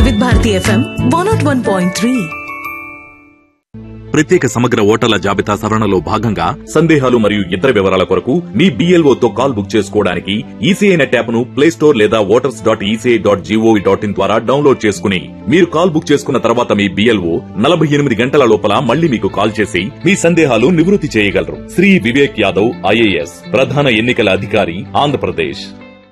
Vividh Bharati FM one naught one point three ప్రత్యేక సమగ్ర ఓటర్ల జాబితా సవరణలో భాగంగా సందేహాలు మరియు ఇతర వివరాల కొరకు మీ BLO తో కాల్ బుక్ చేసుకోవడానికి ఈసీఐ నెట్ యాప్ ను ప్లే స్టోర్ లేదా voters dot ECI dot G O V dot in ద్వారా డౌన్లోడ్ చేసుకుని మీరు కాల్ బుక్ చేసుకున్న తర్వాత మీ బిఎల్ఓ నలభై ఎనిమిది గంటల లోపల మళ్ళీ మీకు కాల్ చేసి మీ సందేహాలు నివృత్తి చేయగలరు శ్రీ వివేక్ యాదవ్ ఐఏఎస్ ప్రధాన ఎన్నికల అధికారి ఆంధ్రప్రదేశ్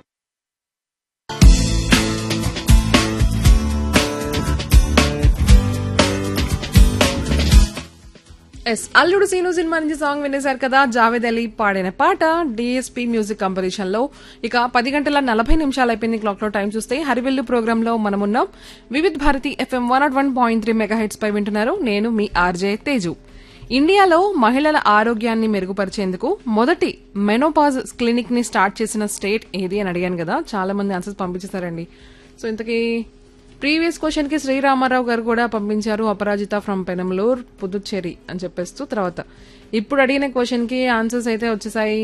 ఎస్ అల్లుడు సీను సినిమా నుంచి సాంగ్ వినేశారు కదా జావేద్ అలీ పాడిన పాట డిఎస్పీ మ్యూజిక్ కంపోజిషన్ లో ఇక పది గంటల నలభై నిమిషాలు అయిపోయింది క్లాక్ లో టైం చూస్తే హరివెల్లు ప్రోగ్రామ్ లో మనమున్నాం Vividh Bharati FM one naught one point three mega hertz పై వింటున్నారు నేను మీ ఆర్జే తేజు ఇండియాలో మహిళల ఆరోగ్యాన్ని మెరుగుపరిచేందుకు మొదటి మెనోపాజ్ క్లినిక్ ని స్టార్ట్ చేసిన స్టేట్ ఏది అని అడిగాను కదా చాలా మంది ఆన్సర్స్ పంపించేశారండి సో ఇంతకీ ప్రీవియస్ క్వశ్చన్ కి శ్రీరామారావు గారు కూడా పంపించారు అపరాజిత ఫ్రమ్ పెనమలూర్ పుదుచ్చేరి అని చెప్పేస్తూ తర్వాత ఇప్పుడు అడిగిన క్వశ్చన్ కి ఆన్సర్స్ అయితే వచ్చేసాయి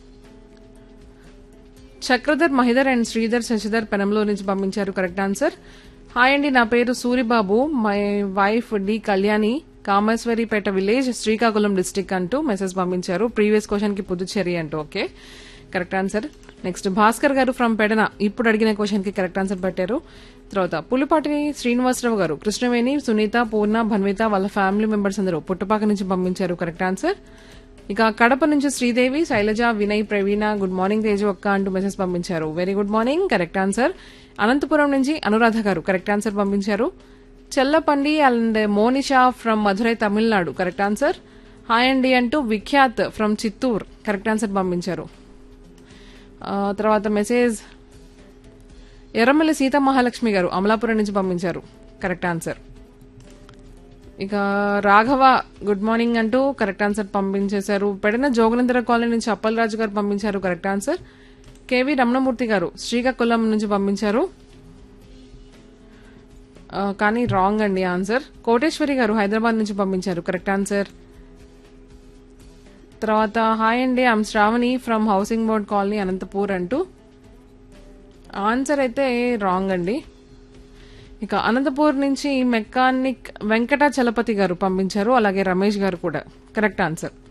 చక్రధర్ మహిధర్ అండ్ శ్రీధర్ శశిధర్ పెనంలో నుంచి పంపించారు కరెక్ట్ ఆన్సర్ హాయ్ అండి నా పేరు Suribabu my wife D Kalyani Kameswaripeta village Srikakulam district అంటూ మెసేజ్ పంపించారు ప్రీవియస్ క్వశ్చన్ కి పుదుచ్చేరి అంటూ okay correct answer next Bhaskar garu from Pedana ఇప్పుడు అడిగిన క్వశ్చన్ కి కరెక్ట్ ఆన్సర్ పెట్టారు తర్వాత పులిపాటి శ్రీనివాసరావు గారు కృష్ణవేణి సునీత పూర్ణ భన్విత వాళ్ళ ఫ్యామిలీ మెంబర్స్ అందరూ పుట్టపాక నుంచి పంపించారు కరెక్ట్ ఆన్సర్ ఇక కడప నుంచి శ్రీదేవి శైలజ వినయ్ ప్రవీణ గుడ్ మార్నింగ్ తేజు అక్క అంటూ మెసేజ్ పంపించారు very good morning correct answer Anantapuram నుంచి అనురాధ గారు కరెక్ట్ ఆన్సర్ పంపించారు చెల్లపండి and Monisha from Madurai Tamil Nadu correct answer hi అండి అంటూ Vikhyat from Chittoor correct answer పంపించారు ఆ, తర్వాత మెసేజ్ ఎర్రమల్లి సీతమహాలక్ష్మి గారు అమలాపురం నుంచి పంపించారు కరెక్ట్ ఆన్సర్ ఇక రాఘవ గుడ్ మార్నింగ్ అంటూ కరెక్ట్ ఆన్సర్ పంపించేశారు పెడిన జోగనేంద్ర కాలనీ నుంచి అప్పలరాజు గారు పంపించారు కరెక్ట్ ఆన్సర్ కేవి రమణమూర్తి గారు శ్రీకాకుళం నుంచి పంపించారు ఆ, కానీ రాంగ్ అండి ఆన్సర్ కోటేశ్వరి గారు హైదరాబాద్ నుంచి పంపించారు కరెక్ట్ ఆన్సర్ తర్వాత హాయ్ అండి I'm Sravani from housing board colony Anantapur అంటూ ఆన్సర్ అయితే రాంగ్ అండి ఇక అనంతపూర్ నుంచి మెకానిక్ వెంకట చలపతి గారు పంపించారు అలాగే రమేష్ గారు కూడా కరెక్ట్ ఆన్సర్